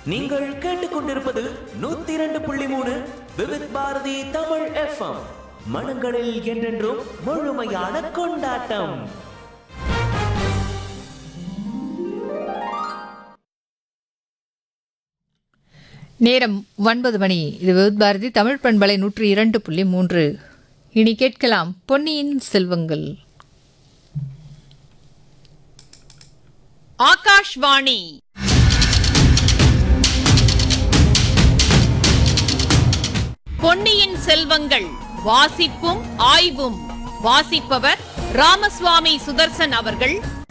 நீங்கள் கேட்டுக்கொண்டிருப்பது நூத்தி இரண்டு புள்ளி மூணு விவித் பாரதி தமிழ் எஃப்எம் மனங்களில் என்றென்றும் முழுமையான கொண்டாட்டம் நேரம் ஒன்பது மணி இது விவித் பாரதி தமிழ் பண்பலை நூற்றி இரண்டு புள்ளி மூன்று இனி கேட்கலாம் பொன்னியின் செல்வங்கள் ஆகாஷ்வாணி பொன்னியின் செல்வங்கள் வாசிப்பும் ஆய்வும் வாசிப்பவர் ராமசுவாமி சுதர்சன் அவர்கள்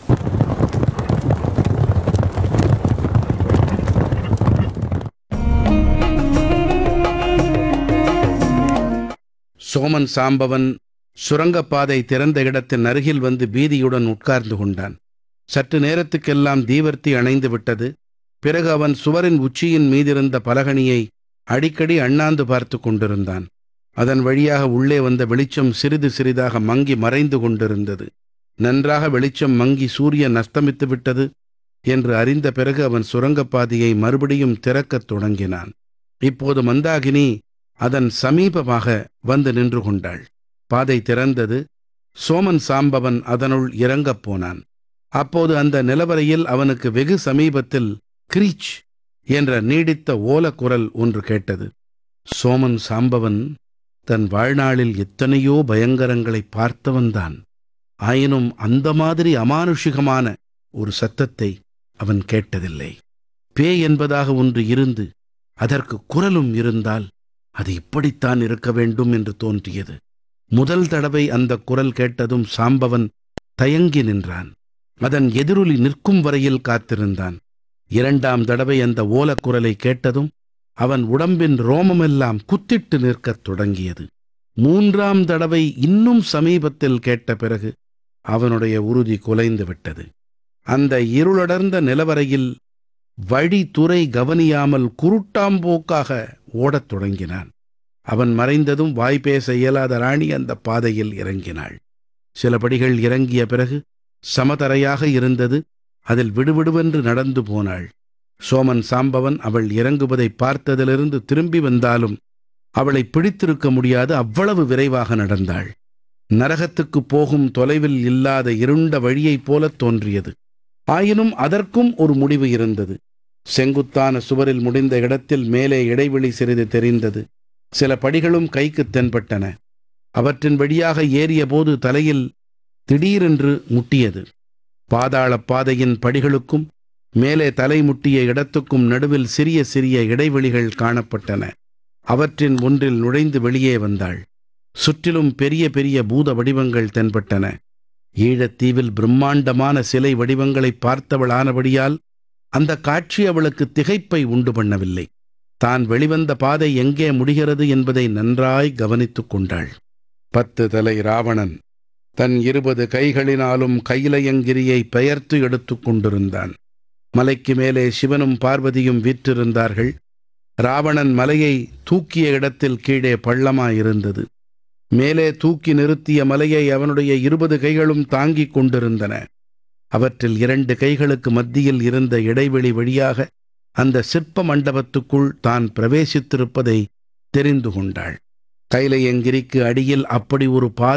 சோமன் சாம்பவன் சுரங்கப்பாதை திறந்த இடத்தின் அருகில் வந்து பீதியுடன் உட்கார்ந்து கொண்டான் சற்று நேரத்துக்கெல்லாம் தீவர்த்தி அணைந்து விட்டது பிறகு அவன் சுவரின் உச்சியின் மீதிருந்த பலகணியை அடிக்கடி அண்ணாந்து பார்த்து கொண்டிருந்தான் அதன் வழியாக உள்ளே வந்த வெளிச்சம் சிறிது சிறிதாக மங்கி மறைந்து கொண்டிருந்தது நன்றாக வெளிச்சம் மங்கி சூரியன் அஸ்தமித்து விட்டது என்று அறிந்த பிறகு அவன் சுரங்கப்பாதையை மறுபடியும் திறக்கத் தொடங்கினான் இப்போது மந்தாகினி அதன் சமீபமாக வந்து நின்று கொண்டாள் பாதை திறந்தது சோமன் சாம்பவன் அதனுள் இறங்கப் போனான் அப்போது அந்த நிலவரையில் அவனுக்கு வெகு சமீபத்தில் கிரீச் என்ற நீடித்த ஓலக்குரல் ஒன்று கேட்டது சோமன் சாம்பவன் தன் வாழ்நாளில் எத்தனையோ பயங்கரங்களை பார்த்தவன்தான் ஆயினும் அந்த மாதிரி அமானுஷிகமான ஒரு சத்தத்தை அவன் கேட்டதில்லை பேய் என்பதாக ஒன்று இருந்து அதற்கு குரலும் இருந்தால் அது இப்படித்தான் இருக்க வேண்டும் என்று தோன்றியது முதல் தடவை அந்த குரல் கேட்டதும் சாம்பவன் தயங்கி நின்றான் அதன் எதிரொலி நிற்கும் வரையில் காத்திருந்தான் இரண்டாம் தடவை அந்த ஓலக்குரலை கேட்டதும் அவன் உடம்பின் ரோமமெல்லாம் குத்திட்டு நிற்கத் தொடங்கியது மூன்றாம் தடவை இன்னும் சமீபத்தில் கேட்ட பிறகு அவனுடைய உறுதி குலைந்து விட்டது அந்த இருளடர்ந்த நிலவரையில் வழித்துறை கவனியாமல் குருட்டாம்போக்காக ஓடத் தொடங்கினான் அவன் மறைந்ததும் வாய் பேச இயலாத ராணி அந்த பாதையில் இறங்கினாள் சில படிகள் இறங்கிய பிறகு சமதரையாக இருந்தது அதில் விடுவிடுவென்று நடந்து போனாள் சோமன் சாம்பவன் அவள் இறங்குவதை பார்த்ததிலிருந்து திரும்பி வந்தாலும் அவளை பிடித்திருக்க முடியாது அவ்வளவு விரைவாக நடந்தாள் நரகத்துக்கு போகும் தொலைவில் இல்லாத இருண்ட வழியைப் போலத் தோன்றியது ஆயினும் அதற்கும் ஒரு முடிவு இருந்தது செங்குத்தான சுவரில் முடிந்த இடத்தில் மேலே இடைவெளி சிறிது தெரிந்தது சில படிகளும் கைக்குத் தென்பட்டன அவற்றின் வழியாக ஏறியபோது தலையில் திடீரென்று முட்டியது பாதாளப் பாதையின் படிகளுக்கும் மேலே தலை முட்டிய இடத்துக்கும் நடுவில் சிறிய சிறிய இடைவெளிகள் காணப்பட்டன அவற்றின் ஒன்றில் நுழைந்து வெளியே வந்தாள் சுற்றிலும் பெரிய பெரிய பூத வடிவங்கள் தென்பட்டன ஈழத்தீவில் பிரம்மாண்டமான சிலை வடிவங்களை பார்த்தவளானபடியால் அந்த காட்சி அவளுக்கு திகைப்பை உண்டு பண்ணவில்லை தான் வெளிவந்த பாதை எங்கே முடிகிறது என்பதை நன்றாய் கவனித்துக் கொண்டாள் பத்து தலை ராவணன் தன் இருபது கைகளினாலும் கையிலயங்கிரியை பெயர்த்து எடுத்துக் கொண்டிருந்தான் மலைக்கு மேலே சிவனும் பார்வதியும் வீற்றிருந்தார்கள் ராவணன் மலையை தூக்கிய இடத்தில் கீழே பள்ளமாயிருந்தது மேலே தூக்கி நிறுத்திய மலையை அவனுடைய இருபது கைகளும் தாங்கிக் கொண்டிருந்தன அவற்றில் இரண்டு கைகளுக்கு மத்தியில் இருந்த இடைவெளி வழியாக அந்த சிற்ப மண்டபத்துக்குள் தான் பிரவேசித்திருப்பதை தெரிந்து கொண்டாள் கைலையங்கிரிக்கு அடியில் அப்படி ஒரு பாதை